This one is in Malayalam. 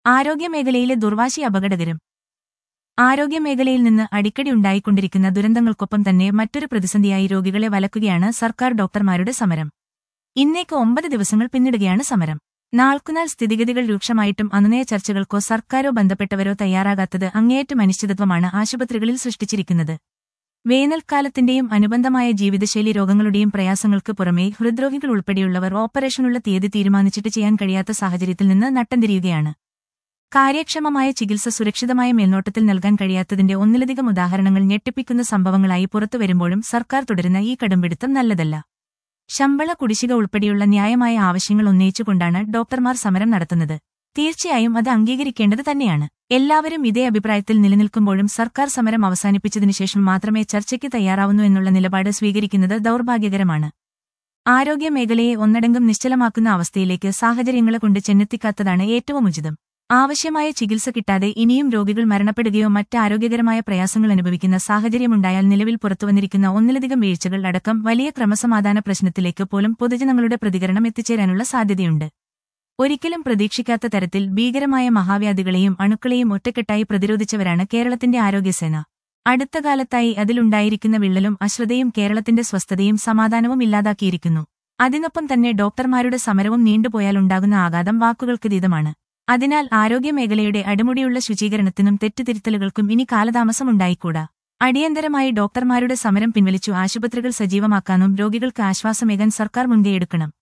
ആരോഗ്യമേഖലയിലെ ദുർവാശി അപകടകരം ആരോഗ്യമേഖലയിൽ നിന്ന് അടിക്കടി ഉണ്ടായിക്കൊണ്ടിരിക്കുന്ന ദുരന്തങ്ങൾക്കൊപ്പം തന്നെ മറ്റൊരു പ്രതിസന്ധിയായി രോഗികളെ വലക്കുകയാണ് സർക്കാർ ഡോക്ടർമാരുടെ സമരം ഇന്നേക്ക് ഒമ്പത് ദിവസങ്ങൾ പിന്നിടുകയാണ് സമരം നാൾക്കുനാൾ സ്ഥിതിഗതികൾ രൂക്ഷമായിട്ടും അനുനയ ചർച്ചകൾക്കോ സർക്കാരോ ബന്ധപ്പെട്ടവരോ തയ്യാറാകാത്തത് അങ്ങേയറ്റം അനിശ്ചിതത്വമാണ് ആശുപത്രികളിൽ സൃഷ്ടിച്ചിരിക്കുന്നത് വേനൽക്കാലത്തിന്റെയും അനുബന്ധമായ ജീവിതശൈലി രോഗങ്ങളുടെയും പ്രയാസങ്ങൾക്ക് പുറമേ ഹൃദ്രോഗികൾ ഉൾപ്പെടെയുള്ളവർ ഓപ്പറേഷനുള്ള തീയതി തീരുമാനിച്ചിട്ട് ചെയ്യാൻ കഴിയാത്ത സാഹചര്യത്തിൽ നിന്ന് നട്ടംതിരിയുകയാണ് കാര്യക്ഷമമായ ചികിത്സ സുരക്ഷിതമായ മേൽനോട്ടത്തിൽ നൽകാൻ കഴിയാത്തതിന്റെ ഒന്നിലധികം ഉദാഹരണങ്ങൾ ഞെട്ടിപ്പിക്കുന്ന സംഭവങ്ങളായി പുറത്തുവരുമ്പോഴും സർക്കാർ തുടരുന്ന ഈ കടുംപിടുത്തം നല്ലതല്ല ശമ്പള കുടിശ്ശിക ഉൾപ്പെടെയുള്ള ന്യായമായ ആവശ്യങ്ങൾ ഉന്നയിച്ചുകൊണ്ടാണ് ഡോക്ടർമാർ സമരം നടത്തുന്നത് തീർച്ചയായും അത് അംഗീകരിക്കേണ്ടത് തന്നെയാണ് എല്ലാവരും ഇതേ അഭിപ്രായത്തിൽ നിലനിൽക്കുമ്പോഴും സർക്കാർ സമരം അവസാനിപ്പിച്ചതിനുശേഷം മാത്രമേ ചർച്ചയ്ക്ക് തയ്യാറാവുന്നു എന്നുള്ള നിലപാട് സ്വീകരിക്കുന്നത് ദൗർഭാഗ്യകരമാണ് ആരോഗ്യമേഖലയെ ഒന്നടങ്കം നിശ്ചലമാക്കുന്ന അവസ്ഥയിലേക്ക് സാഹചര്യങ്ങളെ കൊണ്ട് ചെന്നെത്തിക്കാത്തതാണ് ഏറ്റവും ഉചിതം ആവശ്യമായ ചികിത്സ കിട്ടാതെ ഇനിയും രോഗികൾ മരണപ്പെടുകയോ മറ്റ് ആരോഗ്യകരമായ പ്രയാസങ്ങൾ അനുഭവിക്കുന്ന സാഹചര്യമുണ്ടായാൽ നിലവിൽ പുറത്തുവന്നിരിക്കുന്ന ഒന്നിലധികം വീഴ്ചകൾ അടക്കം വലിയ ക്രമസമാധാന പ്രശ്നത്തിലേക്ക് പോലും പൊതുജനങ്ങളുടെ പ്രതികരണം എത്തിച്ചേരാനുള്ള സാധ്യതയുണ്ട് ഒരിക്കലും പ്രതീക്ഷിക്കാത്ത തരത്തിൽ ഭീകരമായ മഹാവ്യാധികളെയും അണുക്കളെയും ഒറ്റക്കെട്ടായി പ്രതിരോധിച്ചവരാണ് കേരളത്തിന്റെ ആരോഗ്യസേന അടുത്ത കാലത്തായി അതിലുണ്ടായിരിക്കുന്ന വിള്ളലും അശ്രദ്ധയും കേരളത്തിന്റെ സ്വസ്ഥതയും സമാധാനവും ഇല്ലാതാക്കിയിരിക്കുന്നു അതിനൊപ്പം തന്നെ ഡോക്ടർമാരുടെ സമരവും നീണ്ടുപോയാലുണ്ടാകുന്ന ആഘാതം വാക്കുകൾക്കതീതമാണ് അതിനാൽ ആരോഗ്യമേഖലയുടെ അടിമുടിയുള്ള ശുചീകരണത്തിനും തെറ്റുതിരുത്തലുകൾക്കും ഇനി കാലതാമസമുണ്ടായിക്കൂടാ അടിയന്തരമായി ഡോക്ടർമാരുടെ സമരം പിൻവലിച്ചു ആശുപത്രികൾ സജീവമാക്കാനും രോഗികൾക്ക് ആശ്വാസമേകാൻ സർക്കാർ മുൻകൈയെടുക്കണം